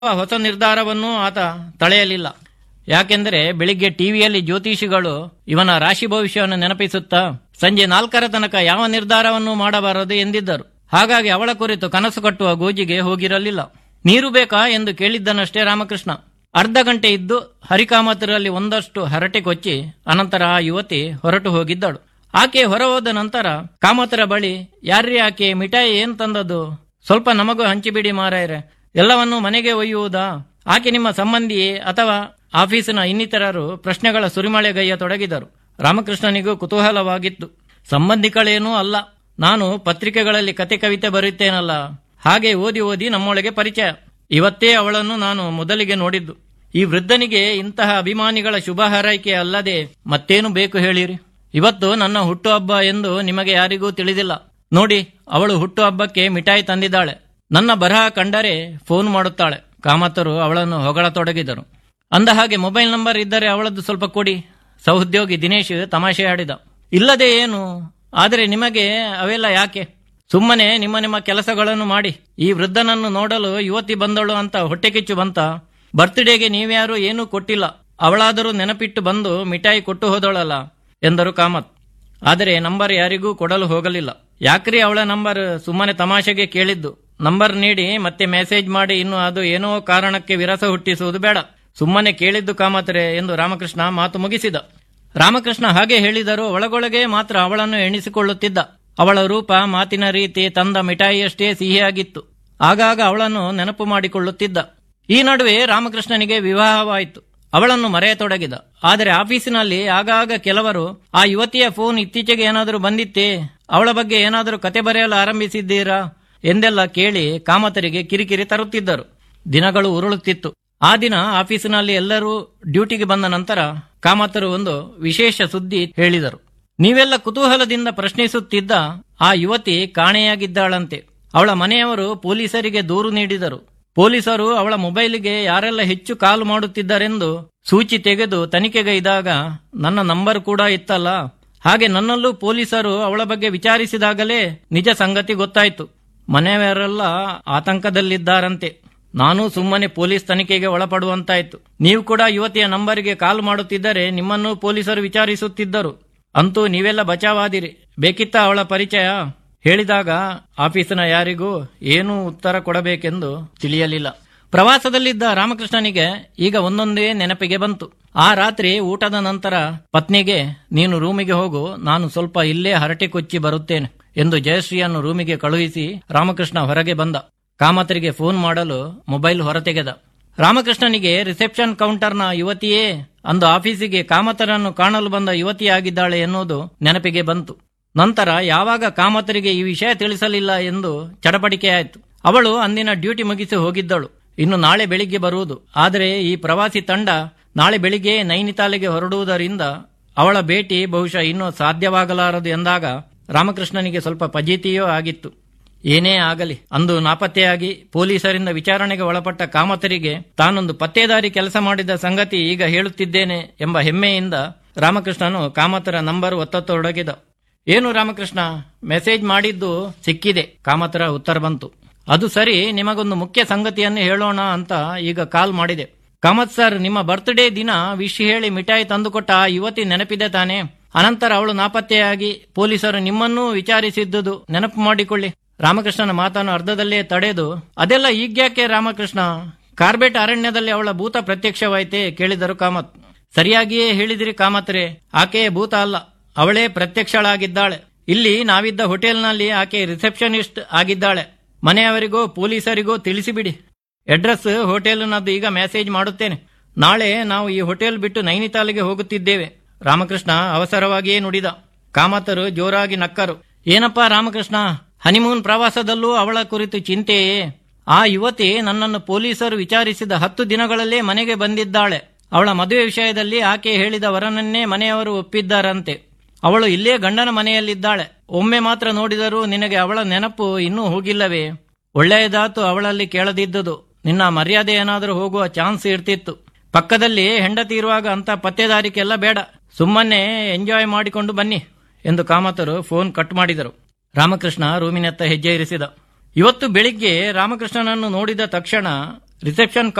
ಹೊಸ ನಿರ್ಧಾರವನ್ನು ಆತ ತಳೆಯಲಿಲ್ಲ ಯಾಕೆಂದರೆ ಬೆಳಿಗ್ಗೆ ಟಿವಿಯಲ್ಲಿ ಜ್ಯೋತಿಷಿಗಳು ಇವನ ರಾಶಿ ಭವಿಷ್ಯವನ್ನು ನೆನಪಿಸುತ್ತಾ ಸಂಜೆ ನಾಲ್ಕರ ತನಕ ಯಾವ ನಿರ್ಧಾರವನ್ನು ಮಾಡಬಾರದು ಎಂದಿದ್ದರು ಹಾಗಾಗಿ ಅವಳ ಕುರಿತು ಕನಸು ಕಟ್ಟುವ ಗೋಜಿಗೆ ಹೋಗಿರಲಿಲ್ಲ ನೀರು ಬೇಕಾ ಎಂದು ಕೇಳಿದ್ದನಷ್ಟೇ ರಾಮಕೃಷ್ಣ ಅರ್ಧ ಗಂಟೆ ಇದ್ದು ಹರಿಕಾಮತರಲ್ಲಿ ಒಂದಷ್ಟು ಹರಟೆ ಕೊಚ್ಚಿ ಅನಂತರ ಆ ಯುವತಿ ಹೊರಟು ಹೋಗಿದ್ದಳು ಆಕೆ ಹೊರ ಹೋದ ನಂತರ ಕಾಮತರ ಬಳಿ ಯಾರ್ರೀ ಆಕೆ ಮಿಠಾಯಿ ಏನ್ ತಂದದ್ದು ಸ್ವಲ್ಪ ನಮಗೂ ಹಂಚಿಬಿಡಿ ಮಾರಾಯರೆ ಎಲ್ಲವನ್ನೂ ಮನೆಗೆ ಒಯ್ಯುವುದಾ ಆಕೆ ನಿಮ್ಮ ಸಂಬಂಧಿಯೇ ಅಥವಾ ಆಫೀಸಿನ ಇನ್ನಿತರರು ಪ್ರಶ್ನೆಗಳ ಸುರಿಮಳೆಗೈಯ ತೊಡಗಿದರು ರಾಮಕೃಷ್ಣನಿಗೂ ಕುತೂಹಲವಾಗಿತ್ತು ಸಂಬಂಧಿಗಳೇನೂ ಅಲ್ಲ ನಾನು ಪತ್ರಿಕೆಗಳಲ್ಲಿ ಕತೆ ಕವಿತೆ ಬರೆಯುತ್ತೇನಲ್ಲ ಹಾಗೆ ಓದಿ ಓದಿ ನಮ್ಮೊಳಗೆ ಪರಿಚಯ ಇವತ್ತೇ ಅವಳನ್ನು ನಾನು ಮೊದಲಿಗೆ ನೋಡಿದ್ದು ಈ ವೃದ್ಧನಿಗೆ ಇಂತಹ ಅಭಿಮಾನಿಗಳ ಶುಭ ಹಾರೈಕೆ ಅಲ್ಲದೆ ಮತ್ತೇನು ಬೇಕು ಹೇಳಿರಿ ಇವತ್ತು ನನ್ನ ಹುಟ್ಟುಹಬ್ಬ ಎಂದು ನಿಮಗೆ ಯಾರಿಗೂ ತಿಳಿದಿಲ್ಲ ನೋಡಿ ಅವಳು ಹುಟ್ಟುಹಬ್ಬಕ್ಕೆ ಮಿಠಾಯಿ ತಂದಿದ್ದಾಳೆ ನನ್ನ ಬರಹ ಕಂಡರೆ ಫೋನ್ ಮಾಡುತ್ತಾಳೆ ಕಾಮತರು ಅವಳನ್ನು ಹೊಗಳತೊಡಗಿದರು ಅಂದ ಹಾಗೆ ಮೊಬೈಲ್ ನಂಬರ್ ಇದ್ದರೆ ಅವಳದ್ದು ಸ್ವಲ್ಪ ಕೊಡಿ ಸಹೋದ್ಯೋಗಿ ದಿನೇಶ್ ತಮಾಷೆ ಆಡಿದ ಇಲ್ಲದೆ ಏನು ಆದರೆ ನಿಮಗೆ ಅವೆಲ್ಲ ಯಾಕೆ ಸುಮ್ಮನೆ ನಿಮ್ಮ ನಿಮ್ಮ ಕೆಲಸಗಳನ್ನು ಮಾಡಿ ಈ ವೃದ್ಧನನ್ನು ನೋಡಲು ಯುವತಿ ಬಂದಳು ಅಂತ ಹೊಟ್ಟೆ ಕಿಚ್ಚು ಬಂತ ಬರ್ತ್ಡೇಗೆ ನೀವ್ಯಾರು ಏನೂ ಕೊಟ್ಟಿಲ್ಲ ಅವಳಾದರೂ ನೆನಪಿಟ್ಟು ಬಂದು ಮಿಠಾಯಿ ಕೊಟ್ಟು ಹೋದಳಲ್ಲ ಎಂದರು ಕಾಮತ್ ಆದರೆ ನಂಬರ್ ಯಾರಿಗೂ ಕೊಡಲು ಹೋಗಲಿಲ್ಲ ಯಾಕ್ರಿ ಅವಳ ನಂಬರ್ ಸುಮ್ಮನೆ ತಮಾಷೆಗೆ ಕೇಳಿದ್ದು ನಂಬರ್ ನೀಡಿ ಮತ್ತೆ ಮೆಸೇಜ್ ಮಾಡಿ ಇನ್ನು ಅದು ಏನೋ ಕಾರಣಕ್ಕೆ ವಿರಸ ಹುಟ್ಟಿಸುವುದು ಬೇಡ ಸುಮ್ಮನೆ ಕೇಳಿದ್ದು ಕಾಮತರೆ ಎಂದು ರಾಮಕೃಷ್ಣ ಮಾತು ಮುಗಿಸಿದ ರಾಮಕೃಷ್ಣ ಹಾಗೆ ಹೇಳಿದರೂ ಒಳಗೊಳಗೆ ಮಾತ್ರ ಅವಳನ್ನು ಎಣಿಸಿಕೊಳ್ಳುತ್ತಿದ್ದ ಅವಳ ರೂಪ ಮಾತಿನ ರೀತಿ ತಂದ ಮಿಠಾಯಿಯಷ್ಟೇ ಸಿಹಿಯಾಗಿತ್ತು ಆಗಾಗ ಅವಳನ್ನು ನೆನಪು ಮಾಡಿಕೊಳ್ಳುತ್ತಿದ್ದ ಈ ನಡುವೆ ರಾಮಕೃಷ್ಣನಿಗೆ ವಿವಾಹವಾಯಿತು ಅವಳನ್ನು ಮರೆಯತೊಡಗಿದ ಆದರೆ ಆಫೀಸಿನಲ್ಲಿ ಆಗಾಗ ಕೆಲವರು ಆ ಯುವತಿಯ ಫೋನ್ ಇತ್ತೀಚೆಗೆ ಏನಾದರೂ ಬಂದಿತ್ತೇ ಅವಳ ಬಗ್ಗೆ ಏನಾದರೂ ಕತೆ ಬರೆಯಲು ಆರಂಭಿಸಿದ್ದೀರಾ ಎಂದೆಲ್ಲ ಕೇಳಿ ಕಾಮತರಿಗೆ ಕಿರಿಕಿರಿ ತರುತ್ತಿದ್ದರು ದಿನಗಳು ಉರುಳುತ್ತಿತ್ತು ಆ ದಿನ ಆಫೀಸಿನಲ್ಲಿ ಎಲ್ಲರೂ ಡ್ಯೂಟಿಗೆ ಬಂದ ನಂತರ ಕಾಮತರು ಒಂದು ವಿಶೇಷ ಸುದ್ದಿ ಹೇಳಿದರು ನೀವೆಲ್ಲ ಕುತೂಹಲದಿಂದ ಪ್ರಶ್ನಿಸುತ್ತಿದ್ದ ಆ ಯುವತಿ ಕಾಣೆಯಾಗಿದ್ದಾಳಂತೆ ಅವಳ ಮನೆಯವರು ಪೊಲೀಸರಿಗೆ ದೂರು ನೀಡಿದರು ಪೊಲೀಸರು ಅವಳ ಮೊಬೈಲಿಗೆ ಯಾರೆಲ್ಲ ಹೆಚ್ಚು ಕಾಲ್ ಮಾಡುತ್ತಿದ್ದಾರೆಂದು ಸೂಚಿ ತೆಗೆದು ತನಿಖೆಗೈದಾಗ ನನ್ನ ನಂಬರ್ ಕೂಡ ಇತ್ತಲ್ಲ ಹಾಗೆ ನನ್ನಲ್ಲೂ ಪೊಲೀಸರು ಅವಳ ಬಗ್ಗೆ ವಿಚಾರಿಸಿದಾಗಲೇ ನಿಜ ಸಂಗತಿ ಗೊತ್ತಾಯ್ತು ಮನೆಯವರೆಲ್ಲ ಆತಂಕದಲ್ಲಿದ್ದಾರಂತೆ ನಾನು ಸುಮ್ಮನೆ ಪೊಲೀಸ್ ತನಿಖೆಗೆ ಒಳಪಡುವಂತಾಯ್ತು ನೀವು ಕೂಡ ಯುವತಿಯ ನಂಬರಿಗೆ ಕಾಲ್ ಮಾಡುತ್ತಿದ್ದರೆ ನಿಮ್ಮನ್ನು ಪೊಲೀಸರು ವಿಚಾರಿಸುತ್ತಿದ್ದರು ಅಂತೂ ನೀವೆಲ್ಲ ಬಚಾವಾದಿರಿ ಬೇಕಿತ್ತ ಅವಳ ಪರಿಚಯ ಹೇಳಿದಾಗ ಆಫೀಸಿನ ಯಾರಿಗೂ ಏನೂ ಉತ್ತರ ಕೊಡಬೇಕೆಂದು ತಿಳಿಯಲಿಲ್ಲ ಪ್ರವಾಸದಲ್ಲಿದ್ದ ರಾಮಕೃಷ್ಣನಿಗೆ ಈಗ ಒಂದೊಂದೇ ನೆನಪಿಗೆ ಬಂತು ಆ ರಾತ್ರಿ ಊಟದ ನಂತರ ಪತ್ನಿಗೆ ನೀನು ರೂಮಿಗೆ ಹೋಗು ನಾನು ಸ್ವಲ್ಪ ಇಲ್ಲೇ ಹರಟೆ ಕೊಚ್ಚಿ ಬರುತ್ತೇನೆ ಎಂದು ಜಯಶ್ರೀಯನ್ನು ರೂಮಿಗೆ ಕಳುಹಿಸಿ ರಾಮಕೃಷ್ಣ ಹೊರಗೆ ಬಂದ ಕಾಮತರಿಗೆ ಫೋನ್ ಮಾಡಲು ಮೊಬೈಲ್ ಹೊರತೆಗೆದ ರಾಮಕೃಷ್ಣನಿಗೆ ರಿಸೆಪ್ಷನ್ ಕೌಂಟರ್ನ ಯುವತಿಯೇ ಅಂದು ಆಫೀಸಿಗೆ ಕಾಮತರನ್ನು ಕಾಣಲು ಬಂದ ಯುವತಿಯಾಗಿದ್ದಾಳೆ ಎನ್ನುವುದು ನೆನಪಿಗೆ ಬಂತು ನಂತರ ಯಾವಾಗ ಕಾಮತರಿಗೆ ಈ ವಿಷಯ ತಿಳಿಸಲಿಲ್ಲ ಎಂದು ಚಡಪಡಿಕೆಯಾಯಿತು ಅವಳು ಅಂದಿನ ಡ್ಯೂಟಿ ಮುಗಿಸಿ ಹೋಗಿದ್ದಳು ಇನ್ನು ನಾಳೆ ಬೆಳಿಗ್ಗೆ ಬರುವುದು ಆದರೆ ಈ ಪ್ರವಾಸಿ ತಂಡ ನಾಳೆ ಬೆಳಿಗ್ಗೆ ನೈನಿತಾಲಿಗೆ ಹೊರಡುವುದರಿಂದ ಅವಳ ಭೇಟಿ ಬಹುಶಃ ಇನ್ನೂ ಸಾಧ್ಯವಾಗಲಾರದು ಎಂದಾಗ ರಾಮಕೃಷ್ಣನಿಗೆ ಸ್ವಲ್ಪ ಫಜೀತಿಯೂ ಆಗಿತ್ತು ಏನೇ ಆಗಲಿ ಅಂದು ನಾಪತ್ತೆಯಾಗಿ ಪೊಲೀಸರಿಂದ ವಿಚಾರಣೆಗೆ ಒಳಪಟ್ಟ ಕಾಮತರಿಗೆ ತಾನೊಂದು ಪತ್ತೇದಾರಿ ಕೆಲಸ ಮಾಡಿದ ಸಂಗತಿ ಈಗ ಹೇಳುತ್ತಿದ್ದೇನೆ ಎಂಬ ಹೆಮ್ಮೆಯಿಂದ ರಾಮಕೃಷ್ಣನು ಕಾಮತರ ನಂಬರ್ ಒತ್ತೊತ್ತೊಡಗಿದ ಏನು ರಾಮಕೃಷ್ಣ ಮೆಸೇಜ್ ಮಾಡಿದ್ದು ಸಿಕ್ಕಿದೆ ಕಾಮತರ ಉತ್ತರ ಬಂತು ಅದು ಸರಿ ನಿಮಗೊಂದು ಮುಖ್ಯ ಸಂಗತಿಯನ್ನು ಹೇಳೋಣ ಅಂತ ಈಗ ಕಾಲ್ ಮಾಡಿದೆ ಕಾಮತ್ ಸರ್ ನಿಮ್ಮ ಬರ್ತ್ಡೇ ದಿನ ವಿಶ್ ಹೇಳಿ ಮಿಠಾಯಿ ತಂದುಕೊಟ್ಟ ಆ ಯುವತಿ ನೆನಪಿದೆ ತಾನೆ ಅನಂತರ ಅವಳು ನಾಪತ್ತೆಯಾಗಿ ಪೊಲೀಸರು ನಿಮ್ಮನ್ನೂ ವಿಚಾರಿಸಿದ್ದುದು ನೆನಪು ಮಾಡಿಕೊಳ್ಳಿ ರಾಮಕೃಷ್ಣನ ಮಾತನ್ನು ಅರ್ಧದಲ್ಲೇ ತಡೆದು ಅದೆಲ್ಲ ಈಗ್ಯಾಕೆ ರಾಮಕೃಷ್ಣ ಕಾರ್ಬೆಟ್ ಅರಣ್ಯದಲ್ಲಿ ಅವಳ ಭೂತ ಪ್ರತ್ಯಕ್ಷವಾಯ್ತೆ ಕೇಳಿದರು ಕಾಮತ್ ಸರಿಯಾಗಿಯೇ ಹೇಳಿದಿರಿ ಕಾಮತ್ರೆ ಆಕೆಯೇ ಭೂತ ಅಲ್ಲ ಅವಳೇ ಪ್ರತ್ಯಕ್ಷಳಾಗಿದ್ದಾಳೆ ಇಲ್ಲಿ ನಾವಿದ್ದ ಹೋಟೆಲ್ನಲ್ಲಿ ಆಕೆ ರಿಸೆಪ್ಷನಿಸ್ಟ್ ಆಗಿದ್ದಾಳೆ ಮನೆಯವರಿಗೋ ಪೊಲೀಸರಿಗೋ ತಿಳಿಸಿಬಿಡಿ ಅಡ್ರೆಸ್ ಹೋಟೆಲ್ನದ್ದು ಈಗ ಮೆಸೇಜ್ ಮಾಡುತ್ತೇನೆ ನಾಳೆ ನಾವು ಈ ಹೋಟೆಲ್ ಬಿಟ್ಟು ನೈನಿತಾಲಿಗೆ ಹೋಗುತ್ತಿದ್ದೇವೆ ರಾಮಕೃಷ್ಣ ಅವಸರವಾಗಿಯೇ ನುಡಿದ ಕಾಮತರು ಜೋರಾಗಿ ನಕ್ಕರು ಏನಪ್ಪಾ ರಾಮಕೃಷ್ಣ ಹನಿಮೂನ್ ಪ್ರವಾಸದಲ್ಲೂ ಅವಳ ಕುರಿತು ಚಿಂತೆಯೇ ಆ ಯುವತಿ ನನ್ನನ್ನು ಪೊಲೀಸರು ವಿಚಾರಿಸಿದ ಹತ್ತು ದಿನಗಳಲ್ಲೇ ಮನೆಗೆ ಬಂದಿದ್ದಾಳೆ ಅವಳ ಮದುವೆ ವಿಷಯದಲ್ಲಿ ಆಕೆ ಹೇಳಿದ ವರನನ್ನೇ ಮನೆಯವರು ಒಪ್ಪಿದ್ದಾರಂತೆ ಅವಳು ಇಲ್ಲೇ ಗಂಡನ ಮನೆಯಲ್ಲಿದ್ದಾಳೆ ಒಮ್ಮೆ ಮಾತ್ರ ನೋಡಿದರೂ ನಿನಗೆ ಅವಳ ನೆನಪು ಇನ್ನೂ ಹೋಗಿಲ್ಲವೇ ಒಳ್ಳೆಯದಾತು ಅವಳಲ್ಲಿ ಕೇಳದಿದ್ದುದು ನಿನ್ನ ಮರ್ಯಾದೆ ಏನಾದರೂ ಹೋಗುವ ಚಾನ್ಸ್ ಇರ್ತಿತ್ತು ಪಕ್ಕದಲ್ಲಿ ಹೆಂಡತಿ ಇರುವಾಗ ಅಂತ ಪತ್ತೇದಾರಿಕೆಲ್ಲ ಬೇಡ ಸುಮ್ಮನೆ ಎಂಜಾಯ್ ಮಾಡಿಕೊಂಡು ಬನ್ನಿ ಎಂದು ಕಾಮತರು ಫೋನ್ ಕಟ್ ಮಾಡಿದರು ರಾಮಕೃಷ್ಣ ರೂಮಿನತ್ತ ಹೆಜ್ಜೆ ಇರಿಸಿದ ಇವತ್ತು ಬೆಳಿಗ್ಗೆ ರಾಮಕೃಷ್ಣನನ್ನು ನೋಡಿದ ತಕ್ಷಣ ರಿಸೆಪ್ಷನ್